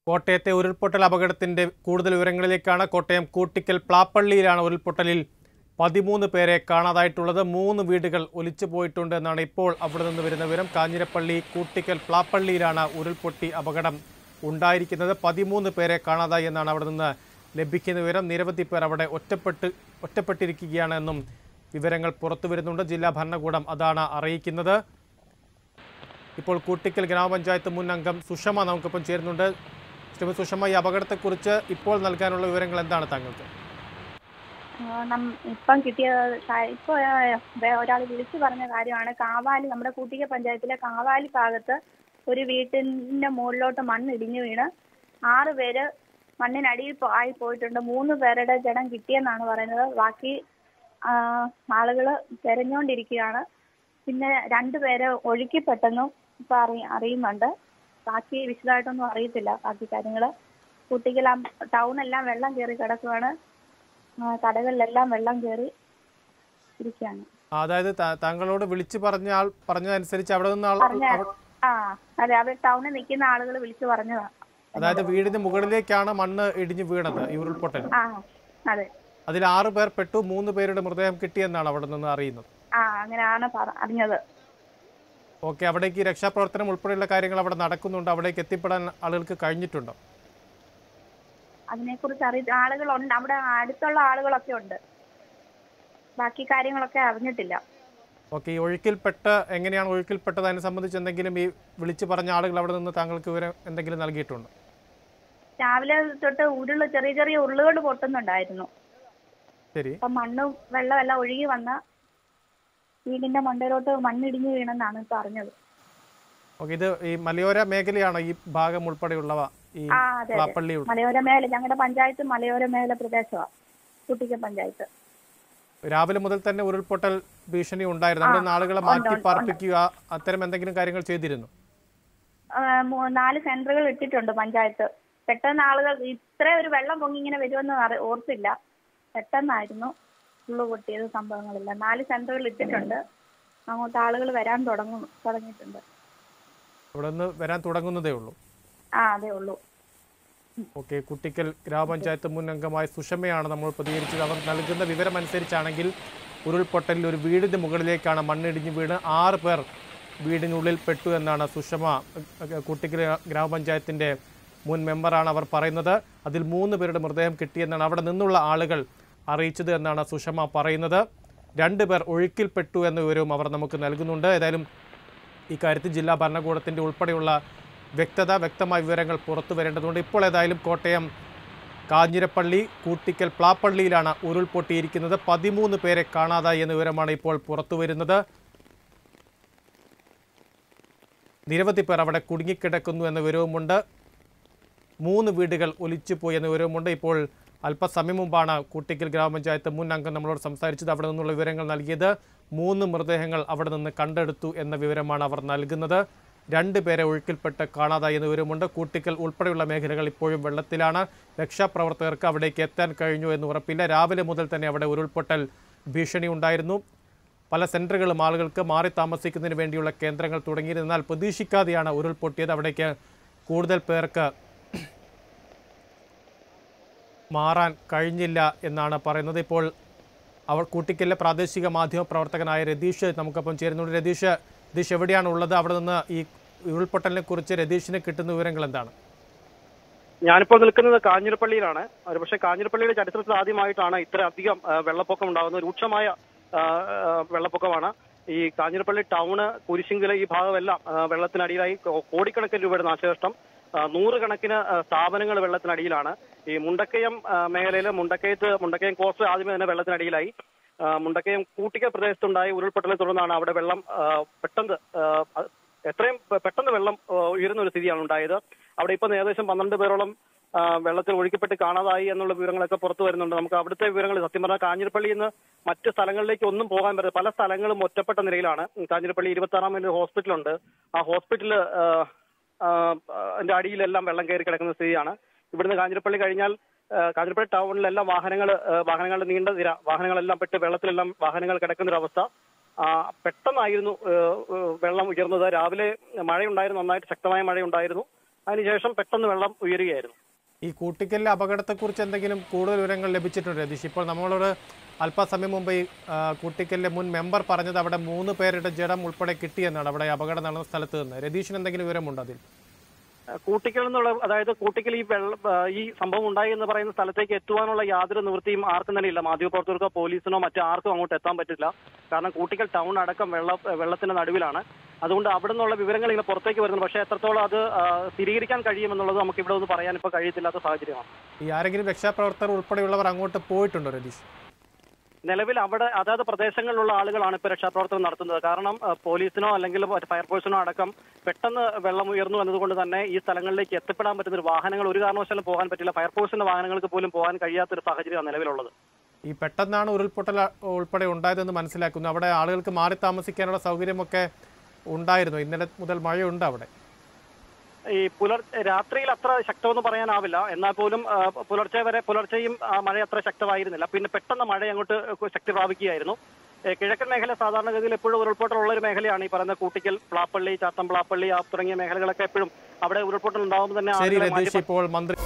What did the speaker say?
കോട്ടയത്തെ ഉരുൾപൊട്ടൽ അപകടത്തിന്റെ കൂടുതൽ വിവരങ്ങളിലേക്കാണ് കോട്ടയം കൂട്ടിക്കൽ പ്ലാപ്പള്ളിയിലാണ് ഉരുൾപൊട്ടലിൽ പതിമൂന്ന് പേരെ കാണാതായിട്ടുള്ളത് മൂന്ന് വീടുകൾ ഒലിച്ചു പോയിട്ടുണ്ട് എന്നാണ് ഇപ്പോൾ അവിടെ നിന്ന് വരുന്ന വിവരം കാഞ്ഞിരപ്പള്ളി കൂട്ടിക്കൽ പ്ലാപ്പള്ളിയിലാണ് ഉരുൾപൊട്ടി അപകടം ഉണ്ടായിരിക്കുന്നത് പതിമൂന്ന് പേരെ കാണാതായി എന്നാണ് അവിടെ നിന്ന് ലഭിക്കുന്ന വിവരം നിരവധി പേർ അവിടെ ഒറ്റപ്പെട്ട് ഒറ്റപ്പെട്ടിരിക്കുകയാണ് എന്നും വിവരങ്ങൾ പുറത്തു വരുന്നുണ്ട് ജില്ലാ ഭരണകൂടം അതാണ് അറിയിക്കുന്നത് ഇപ്പോൾ കൂട്ടിക്കൽ ഗ്രാമപഞ്ചായത്ത് മുൻ അംഗം സുഷമ നമുക്കൊപ്പം ചേരുന്നുണ്ട് ശ്രീമതി സുഷമ ഈ അപകടത്തെക്കുറിച്ച് ഇപ്പോൾ നൽകാനുള്ള വിവരങ്ങൾ എന്താണ് താങ്കൾക്ക് ആ, നം- ഇപ്പം കിട്ടിയ കാ- ഇപ്പൊ ഒരാൾ വിളിച്ചു പറഞ്ഞ കാര്യമാണ് കാവാലി നമ്മുടെ കൂട്ടിക പഞ്ചായത്തിലെ കാവാലി ഭാഗത്ത് ഒരു വീട്ടിന്റെ മുകളിലോട്ട് മണ്ണ് ഇടിഞ്ഞു വീണ് ആറ് പേര് മണ്ണിനടിയിൽ പോ- ആയി പോയിട്ടുണ്ട് മൂന്ന് പേരുടെ ജഡം കിട്ടിയെന്നാണ് പറയുന്നത് ബാക്കി ആ, ആളുകള് തെരഞ്ഞുകൊണ്ടിരിക്കുകയാണ് പിന്നെ രണ്ടുപേരെ ഒഴുക്കിപ്പെട്ടെന്നും ഇപ്പൊ അറി അറിയുന്നുണ്ട് ബാക്കി വിശദമായിട്ടൊന്നും അറിയത്തില്ല ബാക്കി കാര്യങ്ങള് കുട്ടികൾ ടൗൺ എല്ലാം വെള്ളം കയറി കിടക്കുവാണ് ആ, കടകളിലെല്ലാം വെള്ളം കയറി ഇരിക്കുകയാണ് ആ, അതായത് താ- താങ്കളോട് വിളിച്ചു പറഞ്ഞ ആൾ പറഞ്ഞതനുസരിച്ച് അവിടെ നിന്ന് ആൾ പറഞ്ഞ അവ- ആ അതെ അവർ ടൗണിൽ നിൽക്കുന്ന ആളുകൾ വിളിച്ചു പറഞ്ഞതാ അതായത് വീടിന് മുകളിലേക്കാണ് മണ്ണ് ഇടിഞ്ഞു വീണത് ഈ ഉരുൾപൊട്ടൽ ആ അതെ അതിൽ ആറ് പേർ പെട്ടു മൂന്ന് പേരുടെ മൃതദേഹം കിട്ടിയെന്നാണ് അവിടെ നിന്ന് അറിയുന്നത് ആ അങ്ങനെയാണ് പറ- അറിഞ്ഞത് ഓക്കെ അവിടേക്ക് ഈ രക്ഷാപ്രവർത്തനം ഉൾപ്പെടെയുള്ള കാര്യങ്ങൾ അവിടെ നടക്കുന്നുണ്ട് അവിടേക്ക് എത്തിപ്പെടാൻ ആളുകൾക്ക് കഴിഞ്ഞിട്ടുണ്ടോ അതിനെക്കുറിച്ച് അറിയ ആളുകളുണ്ട് അവിടെ അടുത്തുള്ള ആളുകളൊക്കെ ഉണ്ട് ബാക്കി കാര്യങ്ങളൊക്കെ അറിഞ്ഞിട്ടില്ല ഓക്കെ ഈ ഒഴുക്കിൽപ്പെട്ട് എങ്ങനെയാണ് ഒഴുക്കിൽപ്പെട്ടത് അതിനെ സംബന്ധിച്ച് എന്തെങ്കിലും ഈ വിളിച്ചു പറഞ്ഞ ആളുകൾ അവിടെ നിന്ന് താങ്കൾക്ക് വിവരം എന്തെങ്കിലും നൽകിയിട്ടുണ്ടോ രാവിലെ തൊട്ട് ഉരുള് ചെറിയ ചെറിയ ഉരുളുകൾ പൊട്ടുന്നുണ്ടായിരുന്നു ശരി അപ്പൊ മണ്ണും വെള്ളം എല്ലാം ഒഴുകി വന്ന വീടിന്റെ മണ്ടയിലോട്ട് മണ്ണിടിഞ്ഞു വീണെന്നാണ് ഇപ്പൊ അറിഞ്ഞത് ഓക്കെ ഇത് ഈ മലയോര മേഖലയാണോ ഈ ഭാഗം ഉൾപ്പെടെയുള്ളവ ഈ ആ അതെ അതെ പ്ലാപ്പള്ളി ഉൾ- മലയോര മേഖല ഞങ്ങളുടെ പഞ്ചായത്ത് മലയോര മേഖല പ്രദേശമാണ് കുട്ടിക്ക പഞ്ചായത്ത് രാവിലെ മുതൽ തന്നെ ഉരുൾപൊട്ടൽ ഭീഷണി ഉണ്ടായിരുന്നു അവിടെ നിന്ന് ആളുകളെ മാറ്റി ഉണ്ട്, പാർപ്പിക്കുക അത്തരം എന്തെങ്കിലും കാര്യങ്ങൾ ചെയ്തിരുന്നു ആ, മൂ- നാല് സെന്ററുകൾ ഇട്ടിട്ടുണ്ട് പഞ്ചായത്ത് പെട്ടെന്ന് ആളുകൾ ഇത്ര ഒരു വെള്ളം പൊങ്ങി ഇങ്ങനെ വരുമെന്ന് അറി- ഓർത്തില്ല പെട്ടെന്നായിരുന്നു ഉള്ളു പൊട്ടിയത് സംഭവങ്ങളില്ല നാല് സെന്ററുകൾ ഇട്ടിട്ടുണ്ട് അങ്ങോട്ട് ആളുകൾ വരാൻ തുടങ്ങും തുടങ്ങിയിട്ടുണ്ട് അവിടെ നിന്ന് വരാൻ തുടങ്ങുന്നതേ ഉള്ളൂ ആ അതേ ഉള്ളൂ ഓക്കെ കുട്ടിക്കൽ ഗ്രാമപഞ്ചായത്ത് മുൻ അംഗമായ സുഷമയാണ് നമ്മൾ പ്രതികരിച്ചത് അവർ നൽകുന്ന വിവരമനുസരിച്ചാണെങ്കിൽ ഉരുൾപൊട്ടലിൽ ഒരു വീടിന് മുകളിലേക്കാണ് മണ്ണിടിഞ്ഞ് വീണ് ആറ് പേർ വീടിനുള്ളിൽ പെട്ടു എന്നാണ് സുഷമ അഹ്, കുട്ടിക്കൽ ഗ്രാമപഞ്ചായത്തിൻ്റെ മുൻ മെമ്പറാണ് അവർ പറയുന്നത് അതിൽ മൂന്ന് പേരുടെ മൃതദേഹം കിട്ടിയെന്നാണ് അവിടെ നിന്നുള്ള ആളുകൾ അറിയിച്ചത് എന്നാണ് സുഷമ പറയുന്നത് രണ്ട് പേർ ഒഴുക്കിൽപ്പെട്ടു എന്ന വിവരവും അവർ നമുക്ക് നൽകുന്നുണ്ട് ഏതായാലും ഇക്കാര്യത്തിൽ ജില്ലാ ഭരണകൂടത്തിൻ്റെ ഉൾപ്പെടെയുള്ള വ്യക്തത വ്യക്തമായ വിവരങ്ങൾ പുറത്തു വരേണ്ടതുണ്ട് ഇപ്പോൾ ഏതായാലും കോട്ടയം കാഞ്ഞിരപ്പള്ളി കൂട്ടിക്കൽ പ്ലാപ്പള്ളിയിലാണ് ഉരുൾപൊട്ടിയിരിക്കുന്നത് പതിമൂന്ന് പേരെ കാണാതായി എന്ന വിവരമാണ് ഇപ്പോൾ പുറത്തു വരുന്നത് നിരവധി പേർ അവിടെ കുടുങ്ങിക്കിടക്കുന്നു എന്ന വിവരവുമുണ്ട് മൂന്ന് വീടുകൾ ഒലിച്ചുപോയി എന്ന വിവരവുമുണ്ട് ഇപ്പോൾ അല്പസമയം മുമ്പാണ് കൂട്ടിക്കൽ ഗ്രാമപഞ്ചായത്ത് മുൻ അംഗം നമ്മളോട് സംസാരിച്ചത് അവിടെ നിന്നുള്ള വിവരങ്ങൾ നൽകിയത് മൂന്ന് മൃതദേഹങ്ങൾ അവിടെ നിന്ന് കണ്ടെടുത്തു എന്ന വിവരമാണ് അവർ നൽകുന്നത് രണ്ട് പേരെ ഒഴുക്കിൽപ്പെട്ട് കാണാതായി എന്ന വിവരമുണ്ട് കൂട്ടിക്കൽ ഉൾപ്പെടെയുള്ള മേഖലകൾ ഇപ്പോഴും വെള്ളത്തിലാണ് രക്ഷാപ്രവർത്തകർക്ക് അവിടേക്ക് എത്താൻ കഴിഞ്ഞു എന്ന് ഉറപ്പില്ല രാവിലെ മുതൽ തന്നെ അവിടെ ഉരുൾപൊട്ടൽ ഭീഷണി ഉണ്ടായിരുന്നു പല സെന്ററുകളും ആളുകൾക്ക് മാറി താമസിക്കുന്നതിന് വേണ്ടിയുള്ള കേന്ദ്രങ്ങൾ തുടങ്ങിയിരുന്നാൽ പ്രതീക്ഷിക്കാതെയാണ് ഉരുൾപൊട്ടിയത് അവിടേക്ക് കൂടുതൽ പേർക്ക് മാറാൻ കഴിഞ്ഞില്ല എന്നാണ് പറയുന്നത് ഇപ്പോൾ അവർ കൂട്ടിക്കലിലെ പ്രാദേശിക മാധ്യമ പ്രവർത്തകനായ രതീഷ് നമുക്കൊപ്പം ചേരുന്നുണ്ട് രതീഷ് രതീഷ് എവിടെയാണ് ഉള്ളത് അവിടെ നിന്ന് ഈ ഉരുൾപൊട്ടലിനെ കുറിച്ച് രതീഷിന് കിട്ടുന്ന വിവരങ്ങൾ എന്താണ് ഞാനിപ്പോൾ നിൽക്കുന്നത് കാഞ്ഞിരപ്പള്ളിയിലാണ് ഒരു പക്ഷേ കാഞ്ഞിരപ്പള്ളിയുടെ ചരിത്രത്തിൽ ആദ്യമായിട്ടാണ് ഇത്ര അധികം ആ, വെള്ളപ്പൊക്കം ഉണ്ടാകുന്നത് രൂക്ഷമായ ആ, ആ, വെള്ളപ്പൊക്കമാണ് ഈ കാഞ്ഞിരപ്പള്ളി ടൗണ് കുരിശിങ്കല ഈ ഭാഗമെല്ലാം ആ, വെള്ളത്തിനടിയിലായി കോ- കോടിക്കണക്കിന് രൂപയുടെ നാശനഷ്ടം ആ, നൂറുകണക്കിന് സ്ഥാപനങ്ങൾ വെള്ളത്തിനടിയിലാണ് ഈ മുണ്ടക്കയം മേഖലയിൽ മുണ്ടക്കയത്ത് മുണ്ടക്കയം കോസ്റ്റ് ആദ്യമേ തന്നെ വെള്ളത്തിനടിയിലായി ആ, മുണ്ടക്കയം കൂട്ടിക്ക പ്രദേശത്തുണ്ടായ ഉരുൾപൊട്ടലിനെ തുടർന്നാണ് അവിടെ വെള്ളം ആ, പെട്ടെന്ന് ആ, അ- എത്രയും പെ- പെട്ടെന്ന് വെള്ളം ആ, ഉയരുന്ന ഒരു സ്ഥിതിയാണ് ഉണ്ടായത് അവിടെ ഇപ്പം ഏകദേശം പന്ത്രണ്ട് പേരോളം ആ, വെള്ളത്തിൽ ഒഴുക്കിപ്പെട്ട് കാണാതായി എന്നുള്ള വിവരങ്ങളൊക്കെ പുറത്തു വരുന്നുണ്ട് നമുക്ക് അവിടുത്തെ വിവരങ്ങൾ സത്യം പറഞ്ഞാൽ കാഞ്ഞിരപ്പള്ളിയിൽ നിന്ന് മറ്റ് സ്ഥലങ്ങളിലേക്ക് ഒന്നും പോകാൻ പറ്റില്ല പല സ്ഥലങ്ങളും ഒറ്റപ്പെട്ട നിലയിലാണ് കാഞ്ഞിരപ്പള്ളി ഇരുപത്തി ആറാം മൈലിൽ ഹോസ്പിറ്റലുണ്ട് ആ ഹോസ്പിറ്റല് അതിന്റെ അടിയിലെല്ലാം വെള്ളം കയറി കിടക്കുന്ന സ്ഥിതിയാണ് ഇവിടുന്ന് കാഞ്ഞിരപ്പള്ളി കഴിഞ്ഞാൽ ആ, കാഞ്ഞിരപ്പള്ളി ടൗണിലെല്ലാം വാഹനങ്ങൾ വാഹനങ്ങളുടെ നീണ്ട നിര വാഹനങ്ങളെല്ലാം പെട്ട് വെള്ളത്തിലെല്ലാം വാഹനങ്ങൾ കിടക്കുന്ന ഒരു അവസ്ഥ ആ, പെട്ടെന്നായിരുന്നു ഏ, ഏ, വെള്ളം ഉയർന്നത് രാവിലെ മഴയുണ്ടായിരുന്നു നന്നായിട്ട് ശക്തമായ മഴയുണ്ടായിരുന്നു അതിനുശേഷം പെട്ടെന്ന് വെള്ളം ഉയരുകയായിരുന്നു ഈ കൂട്ടിക്കലിലെ അപകടത്തെക്കുറിച്ച് എന്തെങ്കിലും കൂടുതൽ വിവരങ്ങൾ ലഭിച്ചിട്ടുണ്ട് രതീഷ് ഇപ്പോൾ നമ്മളോട് അല്പസമയം മുമ്പ് ഈ ആ, കൂട്ടിക്കലിലെ മുൻ മെമ്പർ പറഞ്ഞത് അവിടെ മൂന്ന് പേരുടെ ജഡം ഉൾപ്പെടെ കിട്ടിയെന്നാണ് അവിടെ അപകടം നടന്ന സ്ഥലത്ത് നിന്ന് രതീഷിന് എന്തെങ്കിലും വിവരമുണ്ടോ അതിൽ കൂട്ടിക്കൽ എന്നുള്ള അതായത് കൂട്ടിക്കൽ ഈ വെള്ള ആ, ഈ സംഭവം ഉണ്ടായി എന്ന് പറയുന്ന സ്ഥലത്തേക്ക് എത്തുവാനുള്ള യാതൊരു നിവൃത്തിയും ആർക്കും തന്നെ ഇല്ല മാധ്യമപ്രവർത്തകർക്കോ പോലീസിനോ മറ്റോ ആർക്കും അങ്ങോട്ട് എത്താൻ പറ്റില്ല കാരണം കൂട്ടിക്കൽ ടൗൺ അടക്കം വെള്ള വെള്ളത്തിന്റെ നടുവിലാണ് അതുകൊണ്ട് അവിടെ നിന്നുള്ള വിവരങ്ങൾ ഇങ്ങനെ പുറത്തേക്ക് വരുന്നു പക്ഷേ എത്രത്തോളം അത് ആ, സ്ഥിരീകരിക്കാൻ കഴിയുമെന്നുള്ളത് നമുക്ക് ഇവിടെ ഒന്ന് പറയാൻ ഇപ്പോൾ കഴിയത്തില്ലാത്ത സാഹചര്യമാണ് ഈ ആരെങ്കിലും രക്ഷാപ്രവർത്തകർ ഉൾപ്പെടെയുള്ളവർ അങ്ങോട്ട് പോയിട്ടുണ്ടോ രതീഷ് നിലവിൽ അവിടെ അതാത് പ്രദേശങ്ങളിലുള്ള ആളുകളാണ് ഇപ്പോൾ രക്ഷാപ്രവർത്തനം നടത്തുന്നത് കാരണം ആ, പോലീസിനോ അല്ലെങ്കിൽ മറ്റ് ഫയർഫോഴ്സിനോ അടക്കം പെട്ടെന്ന് വെള്ളം ഉയർന്നു എന്നതുകൊണ്ട് തന്നെ ഈ സ്ഥലങ്ങളിലേക്ക് എത്തിപ്പെടാൻ പറ്റുന്ന ഒരു വാഹനങ്ങൾ ഒരു കാരണവശാലും പോകാൻ പറ്റില്ല ഫയർഫോഴ്സിന്റെ വാഹനങ്ങൾക്ക് പോലും പോകാൻ കഴിയാത്ത ഒരു സാഹചര്യമാണ് നിലവിലുള്ളത് ഈ പെട്ടെന്നാണ് ഉരുൾപൊട്ടൽ ഉൾപ്പെടെ ഉണ്ടായതെന്ന് മനസ്സിലാക്കുന്നു അവിടെ ആളുകൾക്ക് മാറി താമസിക്കാനുള്ള സൗകര്യമൊക്കെ ഉണ്ടായിരുന്നു ഇന്നലെ മുതൽ മഴയുണ്ട് അവിടെ ഈ പുലർ രാത്രിയിൽ അത്ര ശക്തമെന്ന് പറയാനാവില്ല എന്നാൽ പോലും ആ, പുലർച്ചെ വരെ പുലർച്ചെയും ആ, മഴ അത്ര ശക്തമായിരുന്നില്ല പിന്നെ പെട്ടെന്ന് മഴ അങ്ങോട്ട് ശക്തി പ്രാപിക്കുകയായിരുന്നു ഏ, കിഴക്കൻ മേഖല സാധാരണഗതിയിൽ എപ്പോഴും ഉരുൾപൊട്ടൽ ഉള്ള ഒരു മേഖലയാണ് ഈ പറയുന്ന കൂട്ടിക്കൽ പ്ലാപ്പള്ളി ചാത്തമ്പ്ലാപ്പള്ളി ആ തുടങ്ങിയ മേഖലകളൊക്കെ എപ്പോഴും അവിടെ ഉരുൾപൊട്ടൽ ഉണ്ടാകുമ്പോൾ തന്നെ ശരി ആളുകളെ മാറ്റി രതീഷ് ഇപ്പോൾ മന്ത്രി